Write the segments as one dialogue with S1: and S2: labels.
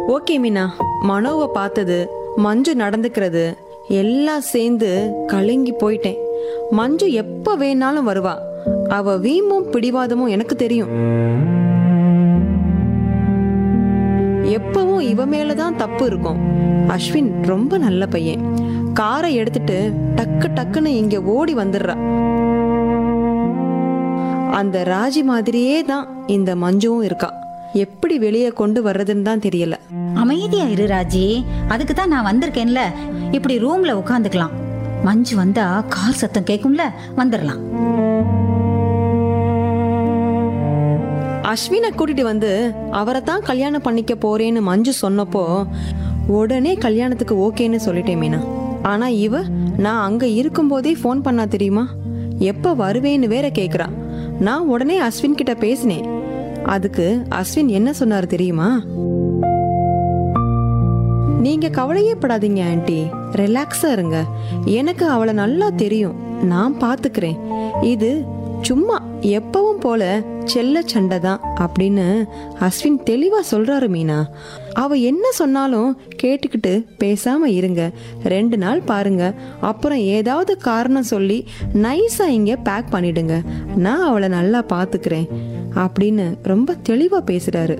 S1: okay Meena மனோவை பார்த்தது மஞ்சு நடந்துக்கிறது எல்லாம் சேர்ந்து கலங்கி போயிட்டேன் மஞ்சு எப்ப வேணாலும் வருவா அவ வீம்பும் பிடிவாதமும் எனக்கு தெரியும் எப்பவும் இவ மேலதான் தப்பு இருக்கும் அஸ்வின் ரொம்ப நல்ல பையன் காரை எடுத்துட்டு டக்கு டக்குன்னு இங்க ஓடி வந்துடுறா அந்த ராஜி மாதிரியே தான் இந்த மஞ்சுவும் இருக்கா எப்படி வெளியே கொண்டு வர்றதுன்னு தான் தெரியல
S2: அமைதியா இரு ராஜி அதுக்கு தான் நான் வந்திருக்கேன்ல இப்படி ரூம்ல உட்காந்துக்கலாம் மஞ்சு வந்தா கார் சத்தம் கேட்கும்ல வந்துடலாம்
S1: அஸ்வினை கூட்டிட்டு வந்து அவரை தான் கல்யாணம் பண்ணிக்க போறேன்னு மஞ்சு சொன்னப்போ உடனே கல்யாணத்துக்கு ஓகேன்னு சொல்லிட்டேன் மீனா ஆனா இவ நான் அங்க இருக்கும்போதே ஃபோன் பண்ணா தெரியுமா எப்ப வருவேன்னு வேற கேக்குறா நான் உடனே அஸ்வின் கிட்ட பேசினேன் அதுக்கு அஸ்வின் என்ன சொன்னாரு தெரியுமா நீங்க கவலையே படாதீங்க ஆன்ட்டி ரிலாக்ஸா இருங்க எனக்கு அவளை நல்லா தெரியும் நான் பாத்துக்கிறேன் இது சும்மா எப்பவும் போல செல்ல சண்டை தான் அப்படின்னு அஸ்வின் தெளிவா சொல்றாரு மீனா அவ என்ன சொன்னாலும் கேட்டுக்கிட்டு பேசாம இருங்க ரெண்டு நாள் பாருங்க அப்புறம் ஏதாவது காரணம் சொல்லி நைஸா இங்க பேக் பண்ணிடுங்க நான் அவளை நல்லா பாத்துக்கிறேன் அப்படின்னு ரொம்ப தெளிவா பேசுறாரு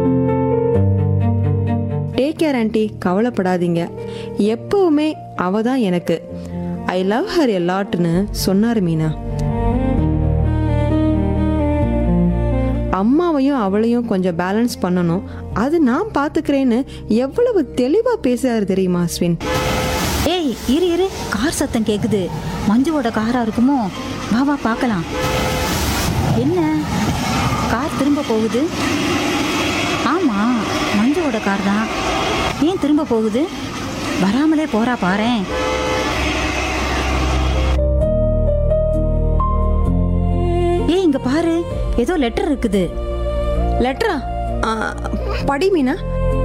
S1: டேக் கேர் ஆண்டி கவலைப்படாதீங்க எப்பவுமே அவ தான் எனக்கு ஐ லவ் ஹர் எல்லாட்னு சொன்னார் மீனா அம்மாவையும் அவளையும் கொஞ்சம் பேலன்ஸ் பண்ணணும் அது நான் பார்த்துக்கிறேன்னு எவ்வளவு தெளிவா பேசுறாரு தெரியுமா அஸ்வின்
S2: ஏய் இரு இரு கார் சத்தம் கேக்குது மஞ்சுவோட காரா இருக்குமோ வா வா பார்க்கலாம் என்ன கார் திரும்ப போகுது ஆமா மஞ்சுவோட கார் தான் ஏன் திரும்ப போகுது வராமலே போறா பாரேன் ஏய் இங்க பாரு ஏதோ லெட்டர் இருக்குது
S1: லெட்டரா படி மீனா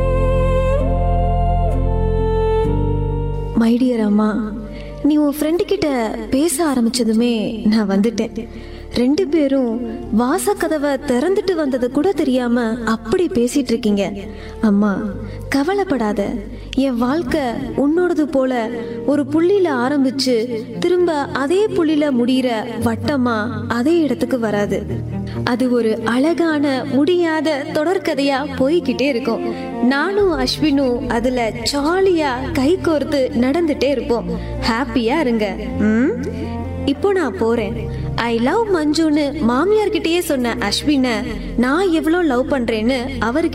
S3: மை டியர் அம்மா நீ உன் ஃப்ரெண்டு கிட்ட பேச ஆரம்பிச்சதுமே நான் வந்துட்டேன் ரெண்டு பேரும் வாச கதவை திறந்துட்டு வந்தது கூட தெரியாம அப்படி பேசிட்டு இருக்கீங்க அம்மா கவலைப்படாத என் வாழ்க்கை உன்னோடது போல ஒரு புள்ளியில ஆரம்பிச்சு திரும்ப அதே புள்ளியில முடியிற வட்டமா அதே இடத்துக்கு வராது அது ஒரு அழகான முடியாத தொடர்கதையா போய்கிட்டே இருக்கும் நானும் அஸ்வினும் அதுல ஜாலியா கை கோர்த்து நடந்துட்டே இருப்போம் ஹாப்பியா இருங்க ம் இப்போ நான் போறேன் ஐ லவ் மஞ்சுன்னு மாமியார் கிட்டயே சொன்ன அஸ்வினை நான் எவ்வளோ லவ் பண்றேன்னு அவர்கிட்ட